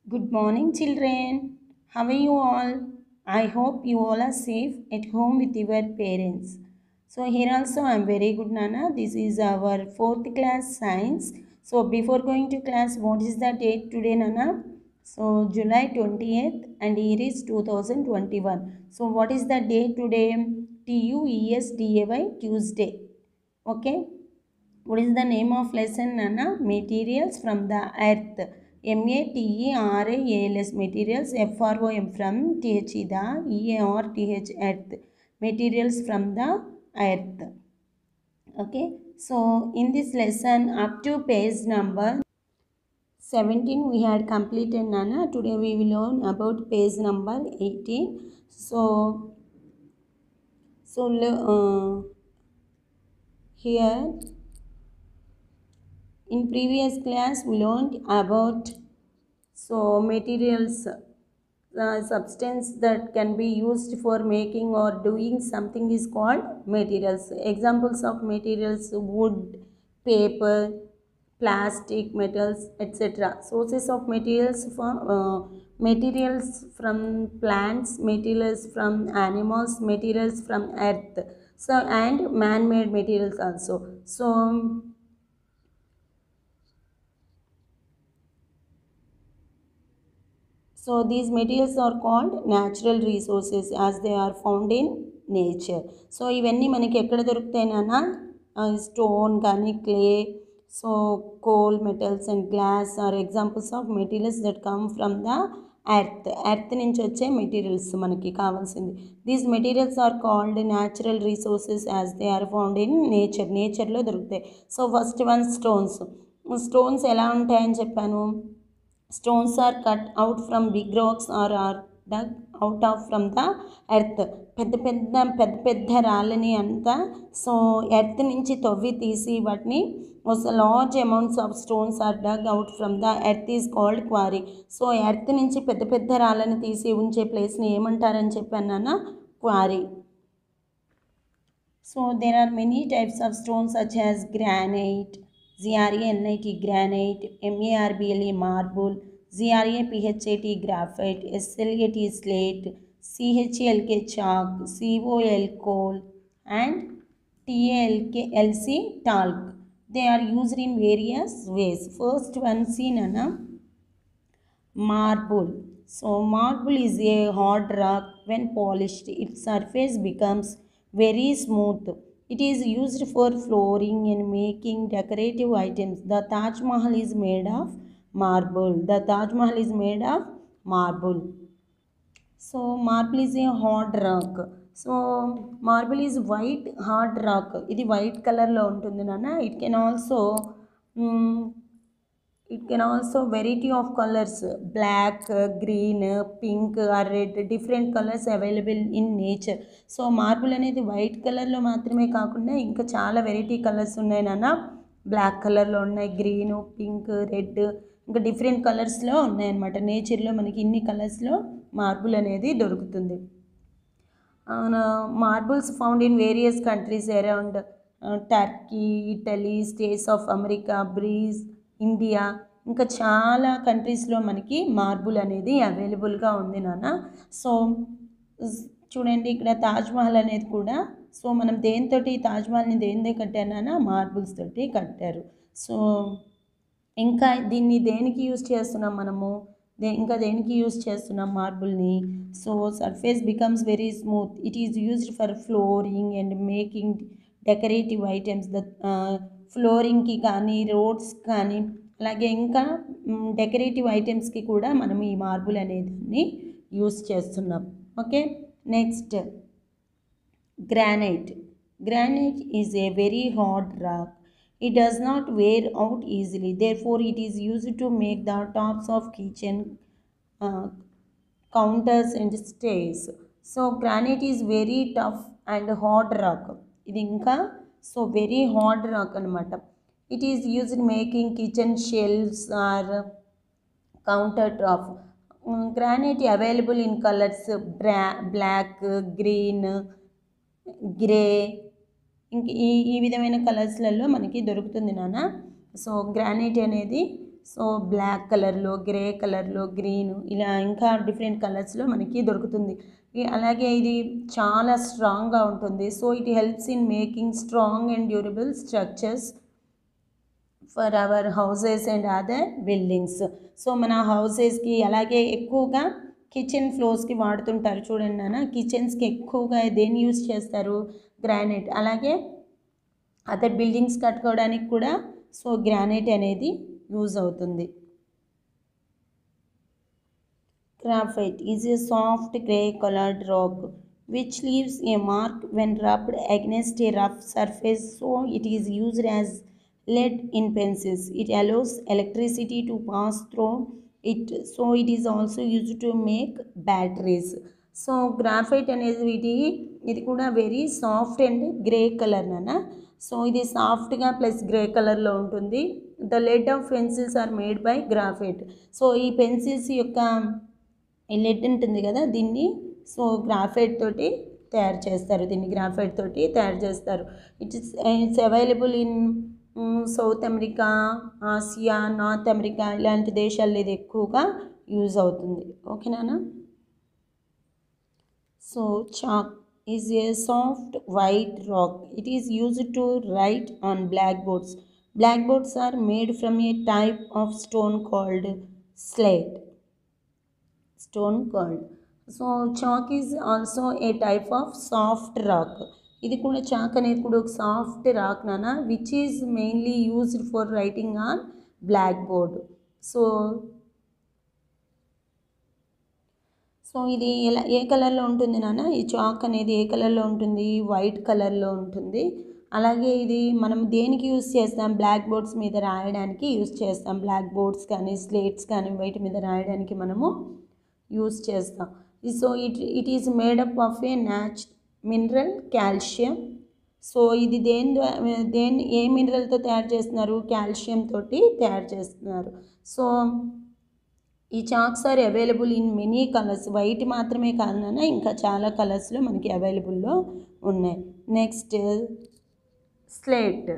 Good morning, children. How are you all? I hope you all are safe at home with your parents. So, here also I am very good, Nana. This is our fourth class science. So, before going to class, what is the date today, Nana? So, July 20th, and year is 2021. So, what is the date today? T U E S D A Y, Tuesday. Okay. What is the name of lesson, Nana? Materials from the earth. M A T E R A A L S materials. F R O M from T H E the E A R T H earth. Materials from the earth. Okay. So in this lesson, up to page number 17 we had completed Nana. Today we will learn about page number 18. So so uh, here in previous class we learned about so materials uh, substance that can be used for making or doing something is called materials examples of materials wood paper plastic metals etc sources of materials for uh, materials from plants materials from animals materials from earth so and man-made materials also so So these materials are called natural resources as they are found in nature. So ఇవన్నీ మనకి ఎక్కడ దొరుకుతాయి నాన్న stone కానీ clay so coal metals and glass are examples of materials that come from the earth earth నుంచి వచ్చే materials మనకి కావాల్సింది these materials are called natural resources as they are found in nature నేచర్లో దొరుకుతాయి so first one stones stones ఎలా ఉంటాయని చెప్పాను stones are cut out from big rocks or or dug out of from the earth పెద్ద పెద్ద పెద్ద పెద్ద రాళ్ళని అంతా సో ఎర్త్ నుంచి తవ్వి తీసి వాటిని large amounts of stones are dug out from the earth is called quarry so earth నుంచి పెద్ద పెద్ద రాళ్ళని తీసి ఉంచే ప్లేస్ని ఏమంటారని చెప్పాను నాన్న quarry so there are many types of stones such as granite ZRANIT granite, MARBLE marble, ZRAPHAT graphite, SLAT slate, CHLK chalk, COL coal and TALC talc. They are used in various ways. First one see Nana, marble. So marble is a hard rock. When polished, its surface becomes very smooth. It is used for flooring and making decorative items. The Taj Mahal is made of marble. The Taj Mahal is made of marble. So marble is a hard rock. So marble is white hard rock ఇది white కలర్లో ఉంటుంది నాన్న it can also it can also variety of colours black green pink or red different colours available in nature so marble అనేది white కలర్లో మాత్రమే కాకుండా ఇంకా చాలా వెరైటీ కలర్స్ ఉన్నాయి నాన్న బ్లాక్ కలర్లో ఉన్నాయి గ్రీన్ పింక్ రెడ్ ఇంకా డిఫరెంట్ కలర్స్లో ఉన్నాయన్నమాట నేచర్లో మనకి ఇన్ని కలర్స్లో మార్బుల్ అనేది దొరుకుతుంది marbles found in various countries around Turkey Italy states of America Brazil India ఇంకా చాలా కంట్రీస్లో మనకి మార్బుల్ అనేది అవైలబుల్గా ఉంది నాన్న సో చూడండి ఇక్కడ తాజ్మహల్ అనేది కూడా సో మనం దేనితోటి తాజ్మహల్ని దేనితో కట్టారు నాన్న మార్బుల్స్ తోటి కట్టారు సో ఇంకా దీన్ని దేనికి యూజ్ చేస్తున్నాం మనము దే ఇంకా దేనికి యూజ్ చేస్తున్నాం మార్బుల్ని so surface becomes very smooth it is used for flooring and making decorative items the ఫ్లోరింగ్కి కానీ రోడ్స్ కానీ అలాగే ఇంకా డెకరేటివ్ ఐటమ్స్కి కూడా మనం ఈ మార్బుల్ అనేదాన్ని యూస్ చేస్తున్నాం okay next granite granite is a very hard rock it does not wear out easily therefore it is used to make the tops of kitchen uh, counters and stairs so granite is very tough and hard rock ఇది ఇంకా so very hard rock అనమాట it is used making kitchen shelves or counter top granite available in colours బ్రా black green grey ఇంక ఈ ఈ విధమైన కలర్స్లలో మనకి దొరుకుతుంది నాన్న సో గ్రానైట్ అనేది సో బ్లాక్ కలర్లో గ్రే కలర్లో గ్రీన్ ఇలా ఇంకా డిఫరెంట్ కలర్స్లో మనకి దొరుకుతుంది ఈ- అలాగే ఇది చాలా స్ట్రాంగ్గా ఉంటుంది so it helps in making strong and durable structures for our houses and other buildings so మన హౌసెస్కి అలాగే ఎక్కువగా కిచెన్ ఫ్లోర్స్కి వాడుతుంటారు చూడండి నాన్న కిచెన్స్కి ఎక్కువగా దేన్ని యూస్ చేస్తారు గ్రానైట్ అలాగే అదర్ బిల్డింగ్స్ కట్టుకోవడానికి కూడా సో గ్రానైట్ అనేది యూజ్ అవుతుంది Graphite is a soft grey colored rock which leaves a mark when rubbed against a rough surface, so it is used as lead in pencils. It allows electricity to pass through it, so it is also used to make batteries. So graphite అనేది ఇది ఇది కూడా very soft and grey colour నాన్న so ఇది సాఫ్ట్గా plus grey కలర్లో ఉంటుంది the lead of pencils are made by graphite so ఈ పెన్సిల్స్ యొక్క ఈ లెడ్ ఉంటుంది కదా దీన్ని సో గ్రాఫైట్ తోటి తయారు చేస్తారు దీన్ని గ్రాఫైట్ తోటి తయారు చేస్తారు it's it's available in South America Asia North America ఇలాంటి దేశాల్లో ఇది ఎక్కువగా యూజ్ అవుతుంది ఓకేనా so chalk is a soft white rock it is used to write on black boards black boards are made from a type of stone called slate stone called so chalk is also a type of soft rock ఇది కూడా chalk అనేది కూడా ఒక soft rock నానా which is mainly used for writing on black board so so ఇది ఎలా ఏ కలర్లో ఉంటుంది నాన్న ఈ చాక్ అనేది ఏ కలర్లో ఉంటుంది వైట్ కలర్లో ఉంటుంది అలాగే ఇది మనం దేనికి యూస్ చేస్తాం బ్లాక్ బోర్డ్స్ మీద రాయడానికి యూస్ చేస్తాం బ్లాక్ బోర్డ్స్ కానీ స్లేట్స్ కానీ వైట్ మీద రాయడానికి మనము యూస్ చేస్తాం so it it is made up of a న్యాచ్ మినరల్ కాల్షియం సో ఇది దేని ద్వా- దేని ఏ మినరల్తో తయారు చేస్తున్నారు కాల్షియం తోటి తయారు చేస్తున్నారు సో ఈ chalks are available in many colours white మాత్రమే కాదు నాన్న ఇంకా చాలా కలర్స్లో మనకి అవైలబుల్లో ఉన్నాయి నెక్స్ట్ స్లేట్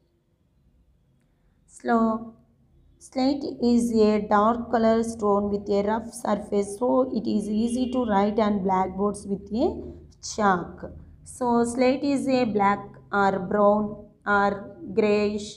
స్లో slate is a dark colour stone with a rough surface so it is easy to write and black boards with a chalk so slate is a black or brown or greyish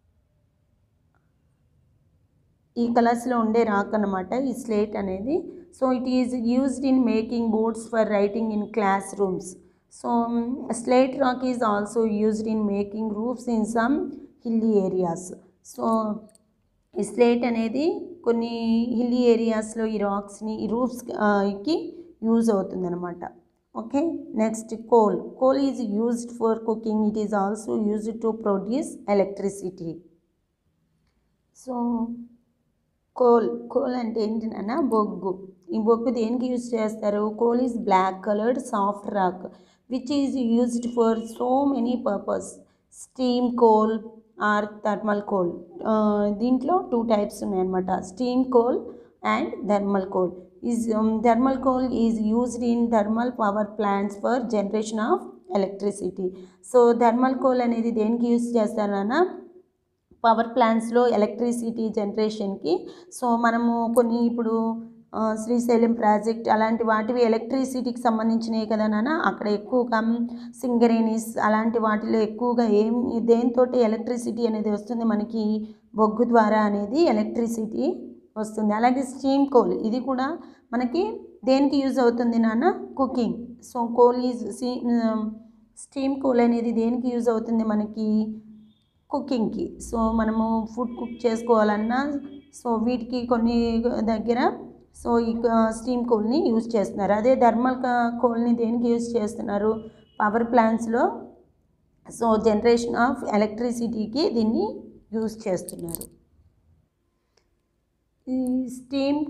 ఈ కలర్స్లో ఉండే rock అనమాట ఈ slate అనేది so it is used in making boards for writing in classroom so slate rock is also used in making roofs in some hilly areas so ఈ slate అనేది కొన్ని hilly ఏరియాస్లో ఈ రాక్స్ని ఈ రూఫ్స్కి యూజ్ అవుతుందన్నమాట okay next coal coal is used for cooking it is also used to produce electricity so coal coal అంటే ఏంటి నాన్న బొగ్గు ఈ బొగ్గు దేనికి యూజ్ చేస్తారు coal is black coloured soft rock which is used for so many purpose steam coal or thermal coal దీంట్లో two types ఉన్నాయన్నమాట steam coal and thermal coal is thermal coal is used in thermal power plants for generation of electricity so thermal coal అనేది దేనికి use చేస్తారన్నా power ప్లాంట్స్లో electricity జనరేషన్కి సో మనము కొన్ని ఇప్పుడు ఆ, శ్రీశైలం ప్రాజెక్ట్ అలాంటి వాటివి ఎలక్ట్రిసిటీకి సంబంధించినవి కదా నాన్న అక్కడ ఎక్కువగా సింగరేణిస్ అలాంటి వాటిలో ఎక్కువగా ఏం దేంతో ఎలక్ట్రిసిటీ అనేది వస్తుంది మనకి బొగ్గు ద్వారా అనేది ఎలక్ట్రిసిటీ వస్తుంది అలాగే స్టీమ్ కోల్ ఇది కూడా మనకి దేనికి యూజ్ అవుతుంది నాన్న cooking so coal is steam coal అనేది దేనికి యూజ్ అవుతుంది మనకి కుకింగ్కి సో మనము ఫుడ్ కుక్ చేసుకోవాలన్నా సో వీటికి కొన్ని దగ్గర సో ఈ స్టీమ్ కోల్ని యూజ్ చేస్తున్నారు అదే థర్మల్ కోల్ని దేనికి యూజ్ చేస్తున్నారు పవర్ ప్లాంట్స్లో సో జనరేషన్ ఆఫ్ ఎలక్ట్రిసిటీకి దీన్ని యూజ్ చేస్తున్నారు ఈ స్టీమ్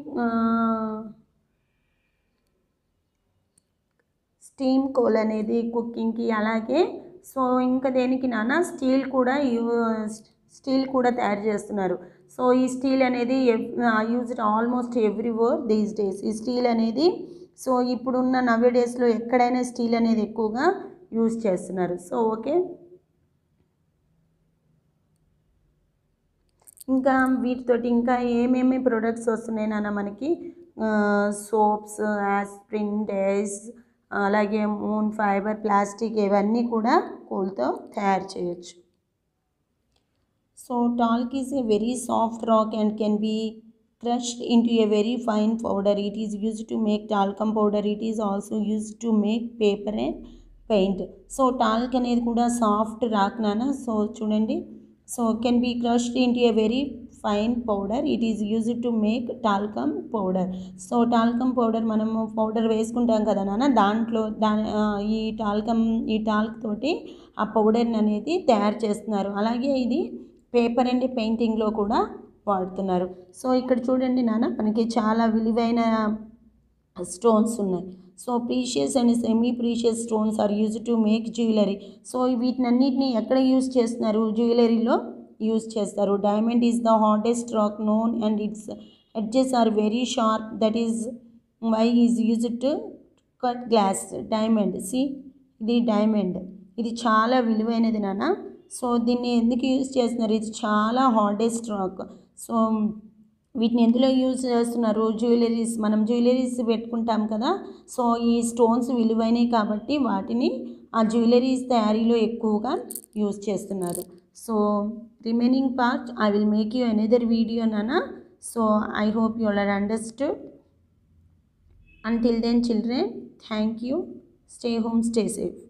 స్టీమ్ కోల్ అనేది కుకింగ్కి అలాగే సో ఇంకా దేనికి నాన్న స్టీల్ కూడా యూ స్టీల్ కూడా తయారు చేస్తున్నారు సో ఈ స్టీల్ అనేది used almost everywhere these days ఈ స్టీల్ అనేది సో ఇప్పుడున్న నవ్య డేస్లో ఎక్కడైనా స్టీల్ అనేది ఎక్కువగా యూజ్ చేస్తున్నారు సో ఓకే ఇంకా వీటితోటి ఇంకా ఏమేమి ప్రొడక్ట్స్ వస్తున్నాయి నాన్న మనకి సోప్స్ యాస్ప్రిన్ డేస్ అలాగే మూన్ ఫైబర్ ప్లాస్టిక్ ఇవన్నీ కూడా కోల్తో తయారు చేయొచ్చు so talc is a very soft rock and can be crushed into a very fine powder. It is used to make talcum powder. It is also used to make paper and paint. So talc అనేది కూడా soft rock నాన్న so చూడండి so can be crushed into a very fine powder it is used to make talcum powder so talcum powder మనము powder వేసుకుంటాం కదా నాన్న దాంట్లో దాని ఆ, ఈ టాల్కమ్ ఈ టాల్క్ తోటి ఆ పౌడర్ని అనేది తయారు చేస్తున్నారు అలాగే ఇది పేపర్ అండ్ పెయింటింగ్లో కూడా వాడుతున్నారు సో ఇక్కడ చూడండి నాన్న మనకి చాలా విలువైన స్టోన్స్ ఉన్నాయి so precious and semi precious stones are use to make jewellery so వీటినన్నిటిని ఎక్కడ యూజ్ చేస్తున్నారు జ్యువెలరీలో యూజ్ చేస్తారు diamond is the hardest rock known and its edges are very sharp that is why is used to cut glass diamond సి ఇది diamond ఇది చాలా విలువైనది నాన్న సో దీన్ని ఎందుకు యూజ్ చేస్తున్నారు ఇది చాలా హార్డెస్ట్ రాక్ సో వీటిని ఎందులో యూజ్ చేస్తున్నారు జ్యువెలరీస్ మనం జ్యువెలరీస్ పెట్టుకుంటాం కదా సో ఈ స్టోన్స్ విలువైనవి కాబట్టి వాటిని ఆ జ్యువెలరీస్ తయారీలో ఎక్కువగా యూజ్ చేస్తున్నారు so remaining part I will make you another video నానా so I hope you are understood until then children thank you stay home stay safe